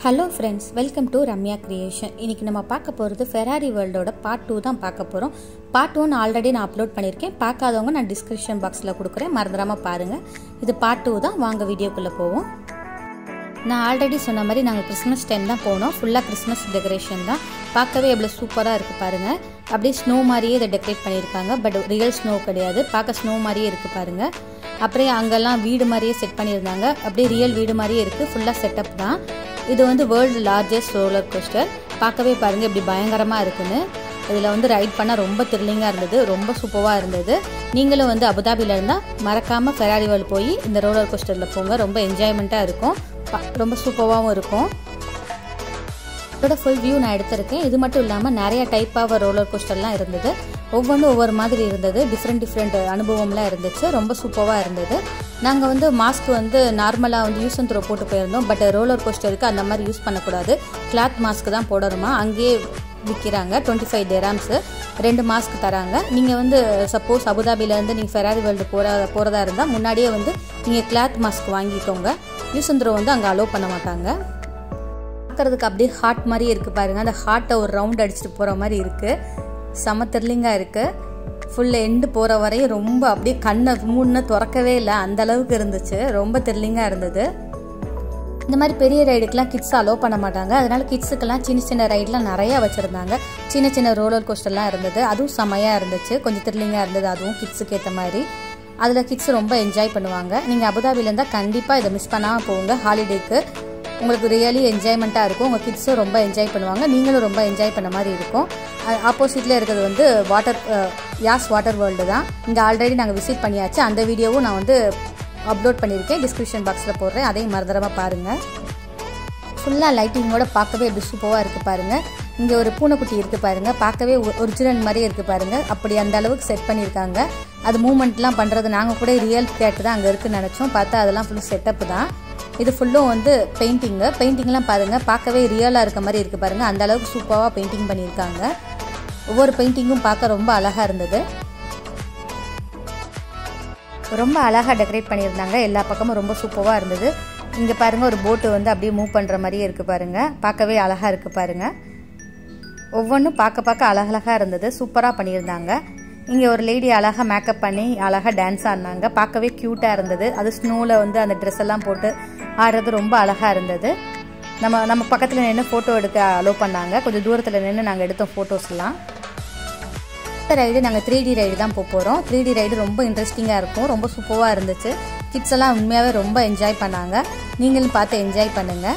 Hello friends welcome to Ramya creation இன்றைக்கி நம்ம பார்க்க போகிறது ஃபெராரி வேர்ல்டோட பார்ட் டூ தான் பார்க்க போகிறோம் பார்ட் ஒன் ஆல்ரெடி நான் அப்லோட் பண்ணியிருக்கேன் பார்க்காதவங்க நான் டிஸ்கிரிப்ஷன் பாக்ஸில் கொடுக்குறேன் மறந்துடாமல் பாருங்கள் இது பார்ட் டூ தான் வாங்க வீடியோக்குள்ளே போவோம் நான் ஆல்ரெடி சொன்ன மாதிரி நாங்கள் கிறிஸ்மஸ் டைம் தான் போனோம் ஃபுல்லாக கிறிஸ்மஸ் டெக்கரேஷன் தான் பார்க்கவே எவ்வளோ சூப்பராக இருக்குது பாருங்கள் அப்படியே ஸ்னோ மாதிரியே இதை டெக்கரேட் பண்ணியிருக்காங்க பட் ரியல் ஸ்னோ கிடையாது பார்க்க ஸ்னோ மாதிரியே இருக்குது பாருங்கள் அப்படியே அங்கெல்லாம் வீடு மாதிரியே செட் பண்ணியிருந்தாங்க அப்படியே ரியல் வீடு மாதிரியே இருக்குது ஃபுல்லாக செட்டப் தான் இது வந்து வேர்ல்டு லார்ஜஸ்ட் ரோலர் கோஸ்டர் பார்க்கவே பாருங்கள் இப்படி பயங்கரமாக இருக்குன்னு இதில் வந்து ரைட் பண்ணால் ரொம்ப த்ரில்லிங்காக இருந்தது ரொம்ப சூப்பராக இருந்தது நீங்களும் வந்து அபுதாபியில் இருந்தால் மறக்காமல் ஃபெராரி வேர்ல்டு போய் இந்த ரோலர் கோஸ்டரில் போங்க ரொம்ப என்ஜாய்மெண்ட்டாக இருக்கும் ரொம்ப சூப்பராகவும் இருக்கும் இதோட ஃபுல் வியூ நான் எடுத்திருக்கேன் இது மட்டும் இல்லாமல் நிறைய டைப் ஆஃப் ரோலர் கோஸ்டர்லாம் இருந்தது ஒவ்வொன்றும் ஒவ்வொரு மாதிரி இருந்தது டிஃப்ரெண்ட் டிஃப்ரெண்ட் அனுபவம்லாம் இருந்துச்சு ரொம்ப சூப்பராக இருந்தது நாங்கள் வந்து மாஸ்க் வந்து நார்மலாக வந்து யூஸ் அண்ட் த்ரோ போட்டு போயிருந்தோம் பட் ரோலர் கோஸ்டருக்கு அந்த மாதிரி யூஸ் பண்ணக்கூடாது கிளாத் மாஸ்க் தான் போடணுமா அங்கேயே விற்கிறாங்க டுவெண்ட்டி ஃபைவ் டெராம்ஸு ரெண்டு மாஸ்க் தராங்க நீங்கள் வந்து சப்போஸ் அபுதாபிலேருந்து நீங்கள் ஃபெராரி வேர்ல்டு போகிற போகிறதா இருந்தால் முன்னாடியே வந்து நீங்கள் கிளாத் மாஸ்க் வாங்கிக்கோங்க யூஸ் அண்ட் த்ரோ வந்து அங்கே அலோவ் பண்ண மாட்டாங்க பார்க்குறதுக்கு அப்படியே ஹார்ட் மாதிரி இருக்குது பாருங்கள் அந்த ஹார்ட்டை ஒரு ரவுண்ட் அடிச்சுட்டு போகிற மாதிரி இருக்குது செம த்ரில்லிங்காக இருக்குது ஃபுல் எண்டு போகிற வரையும் ரொம்ப அப்படியே கண்ணை மூணுன்னு திறக்கவே இல்லை அந்த அளவுக்கு இருந்துச்சு ரொம்ப த்ரில்லிங்காக இருந்தது இந்த மாதிரி பெரிய ரைடுக்கெலாம் கிட்ஸ் அலோவ் பண்ண மாட்டாங்க அதனால கிட்ஸுக்கெல்லாம் சின்ன சின்ன ரைட்லாம் நிறையா வச்சுருந்தாங்க சின்ன சின்ன ரோலர் கோஸ்டர்லாம் இருந்தது அதுவும் செமையாக இருந்துச்சு கொஞ்சம் த்ரில்லிங்காக இருந்தது அதுவும் கிட்ஸுக்கு ஏற்ற மாதிரி அதில் கிட்ஸ் ரொம்ப என்ஜாய் பண்ணுவாங்க நீங்கள் அபுதாபியில் இருந்தால் கண்டிப்பாக இதை மிஸ் பண்ணாமல் போங்க ஹாலிடேக்கு உங்களுக்கு ரியலி என்ஜாய்மெண்ட்டாக இருக்கும் உங்கள் கிட்ஸும் ரொம்ப என்ஜாய் பண்ணுவாங்க நீங்களும் ரொம்ப என்ஜாய் பண்ண மாதிரி இருக்கும் ஆப்போசிட்டில் இருக்கிறது வந்து வாட்டர் யாஸ் வாட்டர் வேர்ல்டு தான் இங்கே ஆல்ரெடி நாங்கள் விசிட் பண்ணியாச்சு அந்த வீடியோவும் நான் வந்து அப்லோட் பண்ணியிருக்கேன் டிஸ்கிரிப்ஷன் பாக்ஸில் போடுறேன் அதையும் மறந்துடாமல் பாருங்கள் ஃபுல்லாக லைட்டிங்கோட பார்க்கவே எப்படி சூப்பராக இருக்குது பாருங்கள் இங்கே ஒரு பூனைக்குட்டி இருக்குது பாருங்கள் பார்க்கவே ஒரிஜினல் மாதிரியே இருக்குது பாருங்கள் அப்படி அந்த அளவுக்கு செட் பண்ணியிருக்காங்க அது மூமெண்ட்லாம் பண்ணுறது நாங்கள் கூட ரியல் கேட்டு தான் அங்கே இருக்குன்னு நினச்சோம் பார்த்தா அதெல்லாம் ஃபுல் செட்டப் தான் இது ஃபுல்லும் வந்து பெயிண்டிங்கு பெயிண்டிங்லாம் பாருங்கள் பார்க்கவே ரியலாக இருக்க மாதிரி இருக்குது பாருங்கள் அந்த அளவுக்கு சூப்பராக பெயிண்டிங் பண்ணியிருக்காங்க ஒவ்வொரு பெயிண்டிங்கும் பார்க்க ரொம்ப அழகாக இருந்தது ரொம்ப அழகாக டெக்கரேட் பண்ணியிருந்தாங்க எல்லா பக்கமும் ரொம்ப சூப்பராக இருந்தது இங்கே பாருங்கள் ஒரு போட்டு வந்து அப்படியே மூவ் பண்ணுற மாதிரியே இருக்குது பாருங்கள் பார்க்கவே அழகாக இருக்குது பாருங்கள் ஒவ்வொன்றும் பார்க்க பார்க்க அழகழகாக இருந்தது சூப்பராக பண்ணியிருந்தாங்க இங்கே ஒரு லேடி அழகாக மேக்கப் பண்ணி அழகாக டான்ஸ் ஆடினாங்க பார்க்கவே க்யூட்டாக இருந்தது அது ஸ்னோவில் வந்து அந்த ட்ரெஸ் எல்லாம் போட்டு ஆடுறது ரொம்ப அழகாக இருந்தது நம்ம நம்ம பக்கத்தில் நின்று ஃபோட்டோ எடுக்க அலோவ் பண்ணாங்க கொஞ்சம் தூரத்தில் நின்று நாங்கள் எடுத்தோம் ஃபோட்டோஸ்லாம் இந்த ரைடு நாங்கள் த்ரீ டி ரைடு தான் போக போகிறோம் த்ரீ டி ரைடு ரொம்ப இன்ட்ரெஸ்டிங்காக இருக்கும் ரொம்ப சூப்பராக இருந்துச்சு கிட்ஸ் எல்லாம் உண்மையாகவே ரொம்ப என்ஜாய் பண்ணாங்க நீங்களும் பார்த்து என்ஜாய் பண்ணுங்கள்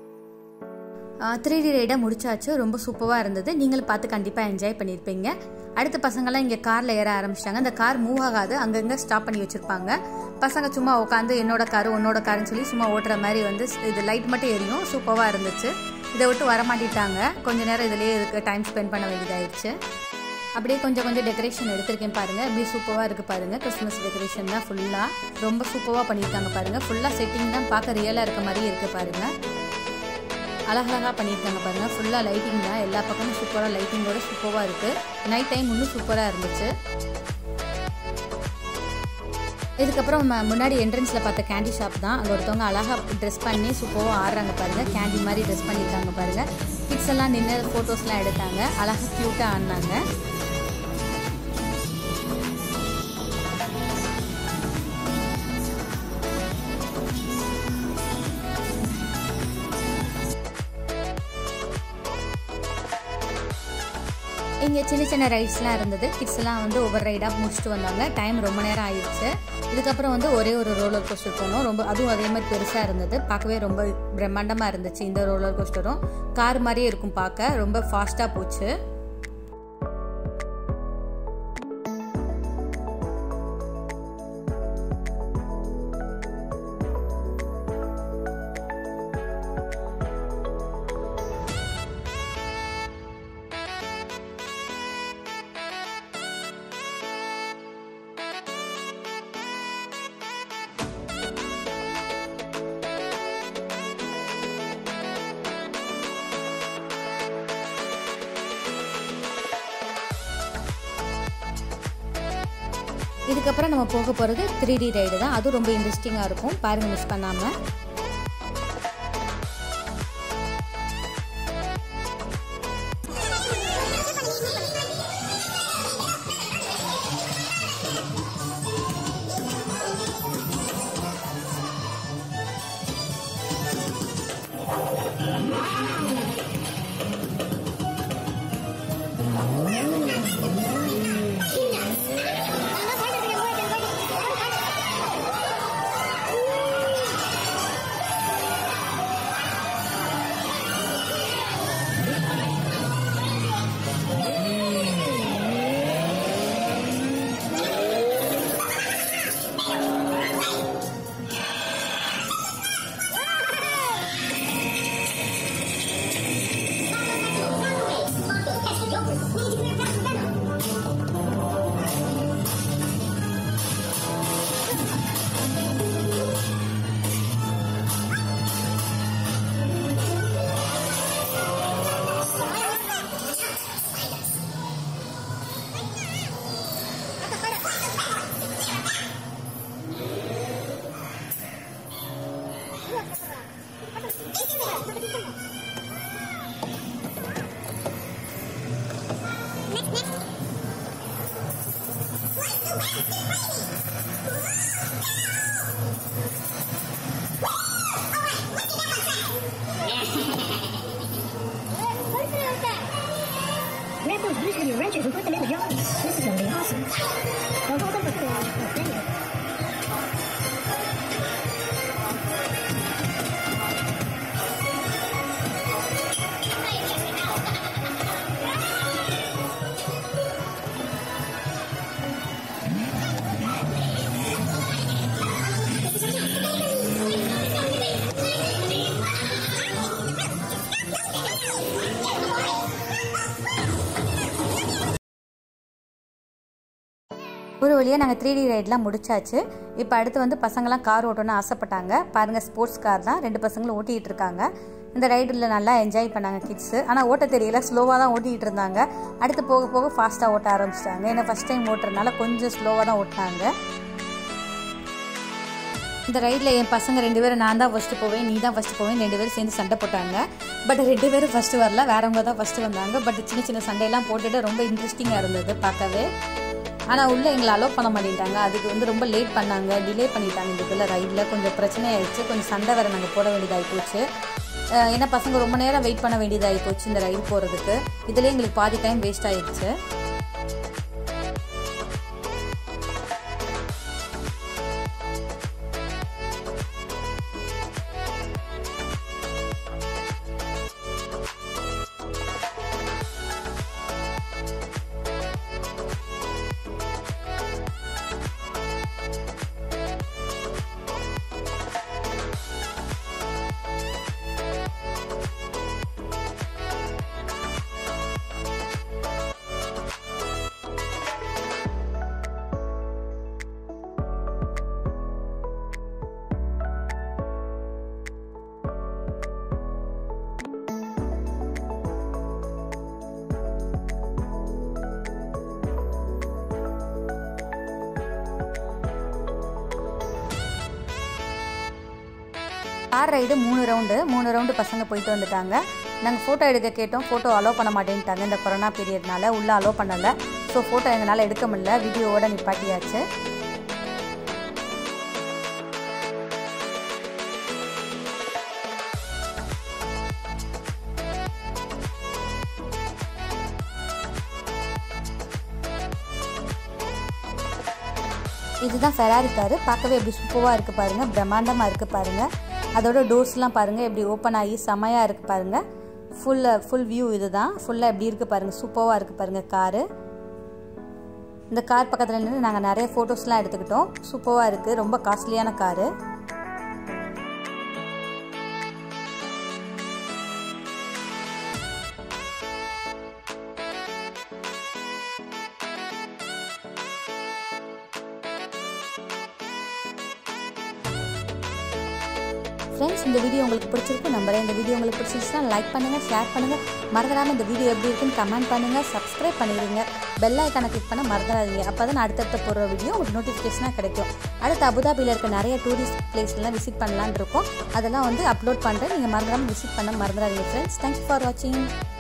த்ரீ டி ரைடை முடிச்சாச்சு ரொம்ப சூப்பராக இருந்தது நீங்களும் பார்த்து கண்டிப்பாக என்ஜாய் பண்ணியிருப்பீங்க அடுத்த பசங்கள்லாம் இங்கே காரில் ஏற ஆரம்பிச்சிட்டாங்க அந்த கார் மூவ் ஆகாது அங்கங்கே ஸ்டாப் பண்ணி வச்சுருப்பாங்க பசங்க சும்மா உட்காந்து என்னோட காரு உன்னோட காருன்னு சொல்லி சும்மா ஓட்டுற மாதிரி வந்து இது லைட் மட்டும் எரியும் சூப்பராக இருந்துச்சு இதை விட்டு வரமாட்டிட்டாங்க கொஞ்ச நேரம் இதுலேயே இருக்க டைம் ஸ்பெண்ட் பண்ண வேண்டியதாயிடுச்சு அப்படியே கொஞ்சம் கொஞ்சம் டெக்கரேஷன் எடுத்திருக்கேன் பாருங்கள் எப்படி சூப்பராக இருக்குது பாருங்கள் கிறிஸ்மஸ் டெக்கரேஷன் தான் ஃபுல்லாக ரொம்ப சூப்பராக பண்ணியிருக்காங்க பாருங்கள் ஃபுல்லாக செட்டிங் தான் பார்க்க ரியலாக இருக்க மாதிரி இருக்குது பாருங்கள் அழகழகாக பண்ணியிருக்காங்க பாருங்கள் ஃபுல்லாக லைட்டிங் தான் எல்லா பக்கமும் சூப்பராக லைட்டிங்கோட சூப்பராக இருக்குது நைட் டைம் இன்னும் சூப்பராக இருந்துச்சு இதுக்கப்புறம் நம்ம முன்னாடி என்ட்ரன்ஸில் பார்த்த கேண்டி ஷாப் தான் அங்கே ஒருத்தவங்க அழகாக ட்ரெஸ் பண்ணி சூப்பராக ஆடுறாங்க பாருங்கள் கேண்டி மாதிரி ட்ரெஸ் பண்ணியிருக்காங்க பாருங்கள் கிட்ஸ் எல்லாம் நின்று ஃபோட்டோஸ்லாம் எடுத்தாங்க அழகாக க்யூட்டாக ஆடினாங்க இங்கே சின்ன சின்ன ரைட்ஸ்லாம் இருந்தது கிட்ஸ் எல்லாம் வந்து ஒவ்வொரு ரைடாக முடிச்சுட்டு வந்தாங்க டைம் ரொம்ப நேரம் ஆயிடுச்சு இதுக்கப்புறம் வந்து ஒரே ஒரு ரோலர் கோஸ்டர் போனோம் ரொம்ப அதுவும் அதே மாதிரி பெருசாக இருந்தது பார்க்கவே ரொம்ப பிரம்மாண்டமாக இருந்துச்சு இந்த ரோலர் கோஸ்டரும் கார் மாதிரியே இருக்கும் பார்க்க ரொம்ப ஃபாஸ்ட்டாக போச்சு இதுக்கப்புறம் நம்ம போக போகிறது த்ரீ டி ரைடு தான் அதுவும் ரொம்ப இன்ட்ரெஸ்டிங்காக இருக்கும் பாருங்கள் மிஸ் பண்ணாமல் Grandpa's usually a rancher who put them in the yard. This is gonna be awesome. Don't hold them for too long. There you go. ஒரு வழியாக நாங்கள் த்ரீ டி ரைட்லாம் முடிச்சாச்சு இப்போ அடுத்து வந்து பசங்களாம் கார் ஓட்டணும்னு ஆசைப்பட்டாங்க பாருங்கள் ஸ்போர்ட்ஸ் கார் தான் ரெண்டு பசங்களும் ஓட்டிகிட்டு இருக்காங்க இந்த ரைடில் நல்லா என்ஜாய் பண்ணாங்க கிட்ஸு ஆனால் ஓட்ட தெரியல ஸ்லோவாக தான் ஓட்டிகிட்டு இருந்தாங்க அடுத்து போக போக ஃபாஸ்ட்டாக ஓட்ட ஆரம்பிச்சிட்டாங்க ஏன்னா ஃபஸ்ட் டைம் ஓட்டுறதுனால கொஞ்சம் ஸ்லோவாக தான் ஓட்டினாங்க இந்த ரைடில் என் பசங்க ரெண்டு பேரும் நான் தான் ஃபஸ்ட்டு போவேன் நீ தான் ஃபஸ்ட்டு போவேன் ரெண்டு பேரும் சேர்ந்து சண்டை போட்டாங்க பட் ரெண்டு பேரும் ஃபஸ்ட்டு வரல வேறவங்க தான் ஃபஸ்ட்டு வந்தாங்க பட் சின்ன சின்ன சண்டையெல்லாம் போட்டுட்டு ரொம்ப இன்ட்ரெஸ்டிங்காக இருந்தது பார்க்கவே ஆனால் உள்ளே எங்களை அலோவ் பண்ண மாட்டேங்கிட்டாங்க அதுக்கு வந்து ரொம்ப லேட் பண்ணாங்க டிலே பண்ணிட்டாங்க இந்த இதில் ரைடில் கொஞ்சம் பிரச்சனை ஆயிடுச்சு கொஞ்சம் சண்டை வேறு நாங்கள் போட வேண்டியதாகி போச்சு அஹ் ஏன்னா பசங்க ரொம்ப நேரம் வெயிட் பண்ண வேண்டியதாகி போச்சு இந்த ரைடு போகிறதுக்கு இதுலேயே எங்களுக்கு பாதி டைம் வேஸ்ட் ஆயிடுச்சு கார் ரைடு மூணு ரவுண்டு மூணு ரவுண்டு பசங்க போயிட்டு வந்துட்டாங்க நாங்கள் ஃபோட்டோ எடுக்க கேட்டோம் ஃபோட்டோ அலோவ் பண்ண மாட்டேன்ட்டாங்க இந்த கொரோனா பீரியட்னால உள்ளே அலோவ் பண்ணலை ஸோ ஃபோட்டோ எங்களால் எடுக்க முடியல வீடியோவோட நிப்பாட்டியாச்சு இதுதான் ஃபெராரி காரு பார்க்கவே எப்படி சூப்பராக இருக்குது பாருங்கள் பிரம்மாண்டமாக இருக்குது பாருங்கள் அதோட டோர்ஸ்லாம் பாருங்கள் எப்படி ஓப்பன் ஆகி செமையாக இருக்குது பாருங்கள் ஃபுல் ஃபுல் வியூ இது தான் ஃபுல்லாக எப்படி இருக்குது பாருங்கள் சூப்பராக இருக்குது பாருங்கள் காரு இந்த கார் பக்கத்தில் நின்று நாங்கள் நிறைய ஃபோட்டோஸ்லாம் எடுத்துக்கிட்டோம் சூப்பராக இருக்குது ரொம்ப காஸ்ட்லியான காரு ஃப்ரெண்ட்ஸ் இந்த வீடியோ உங்களுக்கு பிடிச்சிருக்கும் நம்புறேன் இந்த வீடியோ உங்களுக்கு பிடிச்சிருச்சுன்னா லைக் பண்ணுங்கள் ஷேர் பண்ணுங்கள் மறந்துடாமல் இந்த வீடியோ எப்படி இருக்குன்னு கமெண்ட் பண்ணுங்கள் சப்ஸ்கிரைப் பண்ணிடுங்க பெல் ஐக்கானை கிளிக் பண்ண மறந்துடாதீங்க அப்போ தான் அடுத்தடுத்த போகிற வீடியோ உங்களுக்கு நோட்டிஃபிகேஷனாக கிடைக்கும் அடுத்து அபுதாபியில் இருக்க நிறைய டூரிஸ்ட் பிளேஸ்லாம் விசிட் பண்ணலான்னு இருக்கோம் அதெல்லாம் வந்து அப்லோட் பண்ணுறேன் நீங்கள் மறந்துடாமல் விசிட் பண்ண மறந்துடாதீங்க ஃப்ரெண்ட்ஸ் தேங்க்ஸ் ஃபார் வாட்சிங்